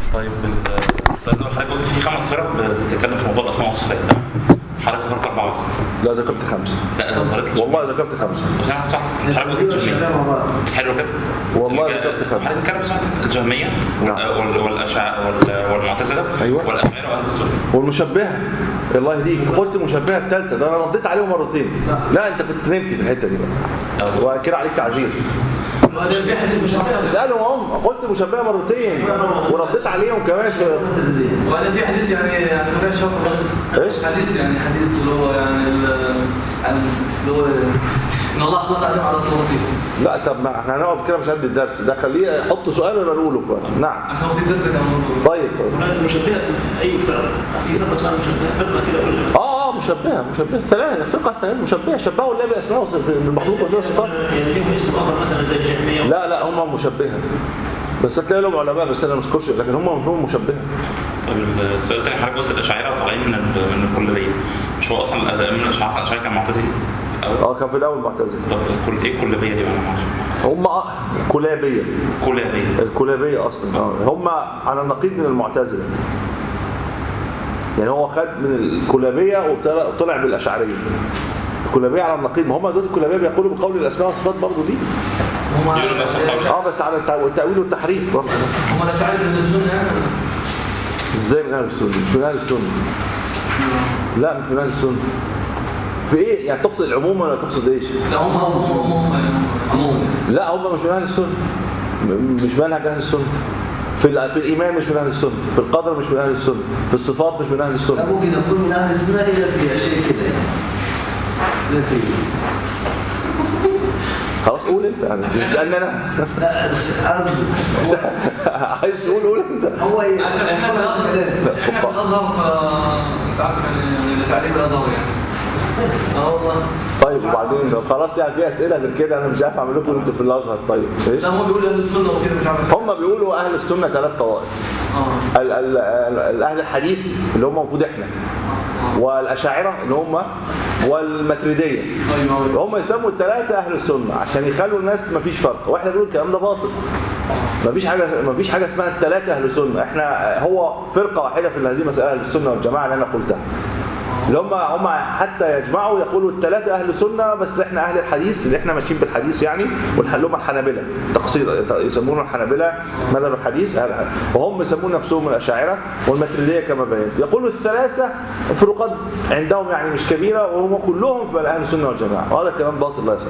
طيب السؤال ده حضرتك قلت في خمس فرق بتتكلم في موضوع الاسماء والصفات ده حضرتك ذكرت اربعه بس لا ذكرت خمسه لا ده حضرتك والله ذكرت خمسه طب ثانية واحدة، صح حضرتك قلت الجهمية حلو كده والله الج- ذكرت خمسة. حضرتك بتتكلم صح الجهمية نعم. وال- والأشاع وال- والمعتزلة أيوة. والأشاعرة وأهل السنة والمشبهه الله يهديك قلت المشبهه الثالثه ده انا رديت عليه مرتين لا انت كنت نمت في الحته دي بقى أه. وكده عليك تعذير وبعدين في حديث مشابه اسالهم هم قلت مشبهه مرتين ورديت عليهم كمان في وبعدين في حديث يعني يعني ما كانش شرط بس إيش؟ حديث يعني حديث اللي هو يعني ال- يعني اللي هو ان الله خلق ادم على صورته لا طب ما احنا هنقعد كده مش قد الدرس ده خليه يحط سؤال وانا اقوله بقى. نعم عشان هو في الدرس كان موضوع طيب طيب هناك المشبهة أي فرق في فرقة اسمها المشبهة فرقة كده ولا اه اه مشبهه مشبهه ثلاثه فرقه ثلاثه مشبهه شبهوا الله باسماء وصف- بالمخلوق وصفات الصفات يعني ليهم اسم آخر مثلا زي الجهمية لا لا هم مشبهه بس هتلاقي لهم علماء بس انا ما اذكرش لكن هم هم مشبهه طيب السؤال الثاني حضرتك قلت الأشاعرة طالعين من ال- من الكلية مش هو أصلا الأ- من الأشاعرة الأشاعرة كان معتزلي في الأول اه كان في الاول معتزله طب الكل إيه الكلية دي بقى أنا معرفش. هم آه كلابيه كلية الكلابيه اصلا اه هم على النقيض من المعتزله يعني هو خد من الكلابيه وطلع طلع بالاشعريه الكلابيه على النقيض ما هم دول الكلابيه بيقولوا بقول الاسماء والصفات برضه دي هم يقولوا نفس القول. اه بس على التع- التاويل والتحريف برضه هم الاشاعره من السنه يعني ازاي من اهل السنه مش من اهل السنه لا مش من اهل السنه في ايه يعني تقصد العموم ولا تقصد ايش لا هم اصلا هم هم يعني عموما لا هم مش من اهل السنه م- مش منهج اهل السنه في ال- في الايمان مش من اهل السنه في القدر مش من اهل السنه في الصفات مش من اهل السنه ممكن نكون من اهل السنه الا في اشياء كده يعني لا في خلاص قول انت يعني مش بتسالني انا لا قصدي عايز تقول قول انت هو ي- عشان احنا في الازهر احنا في الازهر فانت عارف يعني تعليم الازهر يعني اه والله طيب وبعدين لو خلاص يعني في اسئله غير كده انا مش عارف اعمل لكم انتوا في الازهر طيب ايش لا هم بيقولوا اهل السنه وكده مش عارف هم بيقولوا اهل السنه ثلاث طوائف اه ال- ال- ال- الاهل الحديث اللي هم المفروض احنا والاشاعره اللي هم والماتريديه ايوه ايوه هم يسموا الثلاثه اهل السنه عشان يخلوا الناس مفيش فرق واحنا بنقول الكلام ده باطل مفيش حاجه مفيش حاجه اسمها الثلاثه اهل السنه احنا هو فرقه واحده في هذه مساله اهل السنه والجماعه اللي انا قلتها اللي هم هم حتى يجمعوا يقولوا الثلاثه اهل سنه بس احنا اهل الحديث اللي احنا ماشيين بالحديث يعني واللي هم الحنابله تقصير يسمونهم الحنابله مذهب الحديث اهل الحديث وهم يسمون نفسهم الاشاعره والماتريديه كما بينت يقولوا الثلاثه فروقات عندهم يعني مش كبيره وهم كلهم من اهل السنه والجماعه وهذا كلام باطل لا يصح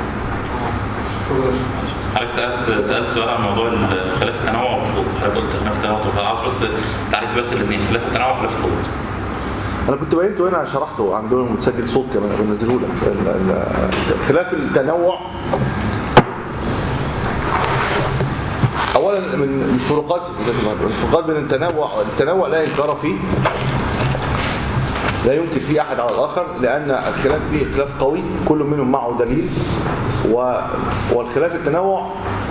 حضرتك سألت سألت سؤال عن موضوع خلاف التنوع والضغوط حضرتك قلت خلاف التنوع والضغوط عاوز بس تعريف بس الاثنين خلاف التنوع وخلاف الضغوط انا كنت بينته هنا شرحته عندهم متسجل صوت كمان بنزله لك ال- ال- خلاف التنوع اولا من الفروقات الفروقات بين التنوع التنوع لا انكار فيه لا يمكن فيه احد على الاخر لان الخلاف فيه خلاف قوي كل منهم معه دليل و... والخلاف التنوع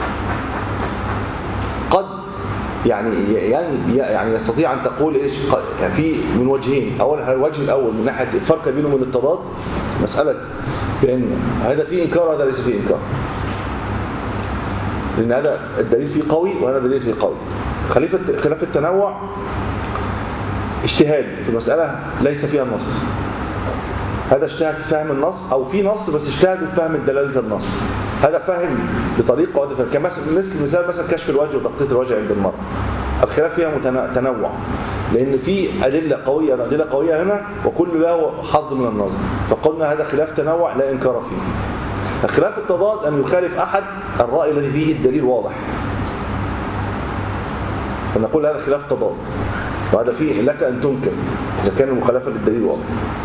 قد يعني ين- يعني يستطيع ان تقول ايش ق- يعني في من وجهين اول الوجه الاول من ناحيه الفرق بينهم من التضاد مساله بان هذا فيه انكار وهذا ليس فيه انكار لان هذا الدليل فيه قوي وهذا دليل فيه قوي خليفه خلاف التنوع اجتهاد في مساله ليس فيها نص هذا اجتهد في فهم النص او في نص بس اجتهد في فهم دلاله النص هذا فهم بطريقه وهذا فهم كمثل مثل مثال مثلا كشف الوجه وتغطيه الوجه عند المرأة الخلاف فيها متنا- تنوع لان في ادله قويه ادله قويه هنا وكل له حظ من النظر فقلنا هذا خلاف تنوع لا انكار فيه الخلاف التضاد ان يخالف احد الراي الذي فيه الدليل واضح فنقول هذا خلاف تضاد وهذا فيه لك ان تنكر اذا كان المخالفه للدليل واضح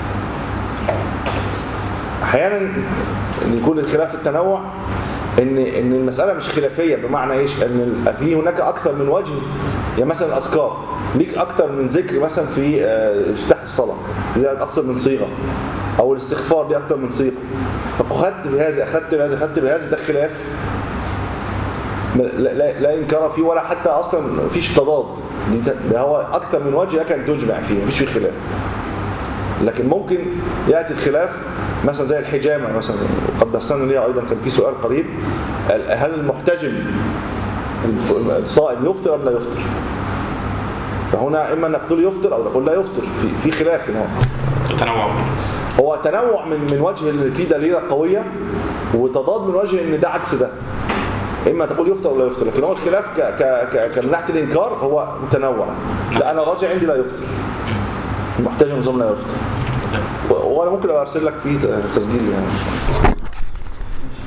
احيانا ان يكون الخلاف التنوع ان ان المساله مش خلافيه بمعنى ايش ان ال- في هناك اكثر من وجه يعني مثلا الاذكار ليك اكثر من ذكر مثلا في آه، افتتاح الصلاه ليك اكثر من صيغه او الاستغفار ليه اكثر من صيغه فاخذت بهذا اخذت بهذا اخذت بهذا ده خلاف لا, لا, لا انكار فيه ولا حتى اصلا مفيش تضاد دي ت- ده هو اكثر من وجه لك ان تجمع فيه مفيش فيه خلاف لكن ممكن ياتي الخلاف مثلا زي الحجامه مثلا قد بسطنا ليها ايضا كان في سؤال قريب هل المحتجم الف- الصائم يفطر ام لا يفطر فهنا اما انك تقول يفطر او تقول لا يفطر في في خلاف هنا تنوع هو تنوع من من وجه اللي فيه دليله قويه وتضاد من وجه ان ده عكس ده اما تقول يفطر ولا يفطر لكن هو الخلاف ك ك ك كمن ناحيه الانكار هو متنوع لا انا راجع عندي لا يفطر محتاج نظام لا يفطر و- وانا ممكن ارسل لك فيه تسجيل يعني